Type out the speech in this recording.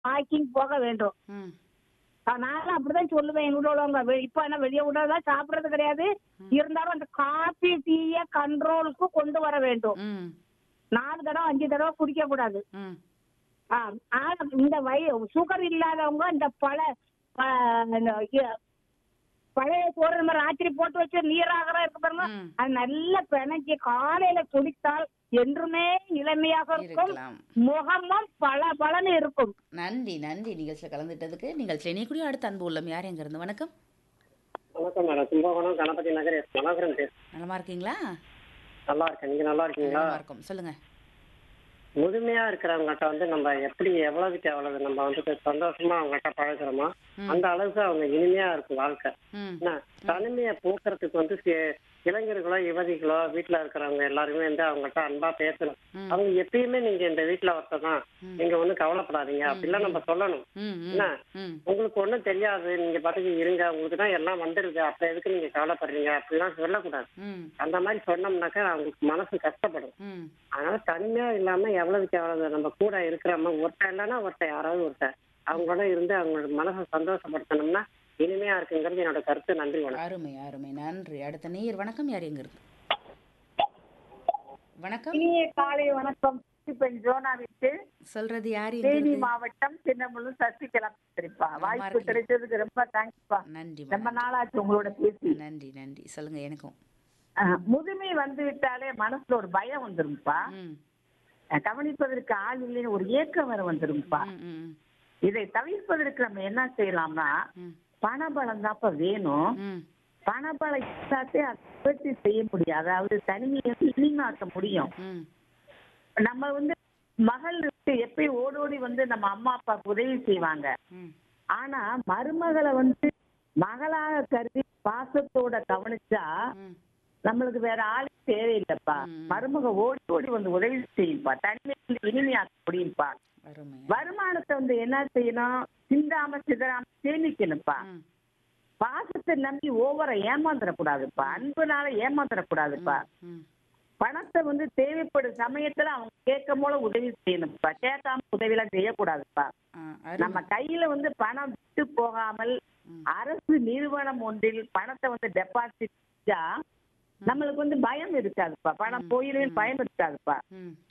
Walking போக வேண்டும் ம் நானும் அப்படிதான் சொல்லுவேன் எங்க வீட்டுல உள்ளவங்க வெ- இப்ப என்ன வெளியே விடலாம் சாப்பிடுறது கிடையாது இருந்தாலும் அந்த காபி டீய கண்ட்ரோலுக்கு கொண்டு வர வேண்டும் ம் நாலு தடவை அஞ்சு தடவை குடிக்க கூடாது ம் ஆ, ஆனா இந்த வய சுகர் இல்லாதவங்க இந்த பழ ப- இந்த இ- பழைய சோறு நம்ம ராத்திரி போட்டு வச்சு நீராகரா இருக்கு பாருங்க ம். அது நல்லா பிணைஞ்சு காலையில குடித்தால் என்றுமே இளமையாக இருக்கும் இருக்கலாம் முகமும் பல பலன்னு இருக்கும் நன்றி நன்றி நிகழ்ச்சியில் கலந்துட்டதுக்கு நிகழ்ச்சியில் இணையக்கூடிய அடுத்த அன்பு உள்ளம் யார் எங்க இருந்து வணக்கம் வணக்கம் மேடம் கும்பகோணம் கணபதி நகர் எஸ் மனோகரன் பேச நலமா இருக்கீங்களா நல்லா இருக்கேன் நீங்க நல்லா இருக்கீங்களா நலமா இருக்கும் சொல்லுங்க முழுமையா இருக்கிறவங்ககிட்ட வந்து நம்ம எப்படி எவ்வளவுக்கு எவ்வளவு நம்ம வந்து சந்தோஷமா அவங்ககிட்ட பழகுறோமோ அந்த அளவுக்கு அவங்க இனிமையா இருக்கும் வாழ்க்கை ம் என்ன தனிமையை போக்குறதுக்கு வந்து சி- இளைஞர்களோ யுவதிகளோ வீட்டுல இருக்கிறவங்க எல்லாருமே வந்து அவங்ககிட்ட அன்பா பேசணும் ம். அவங்க எப்பயுமே நீங்க இந்த வீட்டுல ஒருத்தர் தான் நீங்க ஒண்ணும் கவலைப்படாதீங்க அப்படிலாம் நம்ம சொல்லணும் ம் ம் என்ன ம் உங்களுக்கு ஒண்ணும் தெரியாது நீங்க பாட்டுக்கு இருங்க உங்களுக்கு தான் எல்லாம் வந்துருது அப்ப எதுக்கு நீங்க கவலைப்படுறீங்க அப்படிலாம் சொல்லக்கூடாது ம் அந்த மாதிரி சொன்னோம்னாக்கா அவங்களுக்கு மனசு கஷ்டப்படும் ம் அதனால தனிமையா இல்லாம எவ்வளவுக்கு எவ்வளவு நம்ம கூட இருக்கிறோமோ ஒருத்தன் இல்லைன்னா ஒருத்தன் யாராவது ஒருத்தன் அவங்களோட இருந்து அவங்களோட மனசை சந்தோஷப்படுத்தணும்னா இனிமையா இருக்குங்கிறது என்னோட கருத்து நன்றி வணக்கம் அருமை அருமை நன்றி அடுத்த நேயர் வணக்கம் யார் எங்க இருந்து வணக்கம் இனிய காலை வணக்கம் பெண் ஜோனாவிற்கு சொல்றது யார் எங்க தேனி இருந்து மாவட்டம் சின்னமுழு சசிகலா சரிப்பா நலமா வாய்ப்பு இருக்கீங்க? கிடைச்சதுக்கு ரொம்ப தேங்க்ஸ்ப்பா நன்றி ரொம்ப வணக்கம். நாளாச்சு உங்களோட பேசி நன்றி நன்றி சொல்லுங்க எனக்கும் அஹ், முதுமை வந்து விட்டாலே மனசுல ஒரு பயம் வந்துரும்ப்பா ம் அஹ், கவனிப்பதற்கு ஆள் இல்லைன்னு ஒரு ஏக்கம் வர வந்துரும்ப்பா ம் ம் ம் இதை தவிர்ப்பதற்கு நம்ம என்ன செய்யலாம்னா ம் பணபலம் தான்ப்பா வேணும் ம் பணபலம் இல்லாதே அதை நிவர்த்தி செய்ய முடியும் அதாவது தனிமையை வந்து இனிமாக்க முடியும் ம் நம்ம வந்து மகள் இருக்கு எப்பயும் ஓடோடி வந்து நம்ம அம்மா அப்பாவுக்கு உதவி செய்வாங்க ம் ஆனா மருமகளை வந்து மகளாக கருதி பாசத்தோட கவனிச்சா ம் நம்மளுக்கு வேற ஆளே தேவையில்லைப்பா ம். மருமக ஓடி ஓடி வந்து உதவி செய்யும்பா தனிமையில் இனிமையாக்க முடியும்ப்பா அருமை வருமானத்தை வந்து என்ன செய்யணும் சிந்தாம சிதறாம சேமிக்கணும்ப்பா ம் பாசத்தை நம்பி ஓவர ஏமாந்துடக்கூடாதுப்பா அன்புனால ஏமாந்துடக்கூடாதுப்பா ம் பணத்தை வந்து தேவைப்படும் சமயத்துல அவங்க கேட்கும் போல உதவி செய்யணும்ப்பா கேட்காம உதவி எல்லாம் செய்யக்கூடாதுப்பா ஆ, நம்ம அருமை கையில வந்து பணம் விட்டு போகாமல் ம். அரசு நிறுவனம் ஒன்றில் பணத்தை வந்து டெபாசிட் செஞ்சா நம்மளுக்கு வந்து பயம் இருக்காதுப்பா பணம் போயிடும் பயம் இருக்காதுப்பா ம்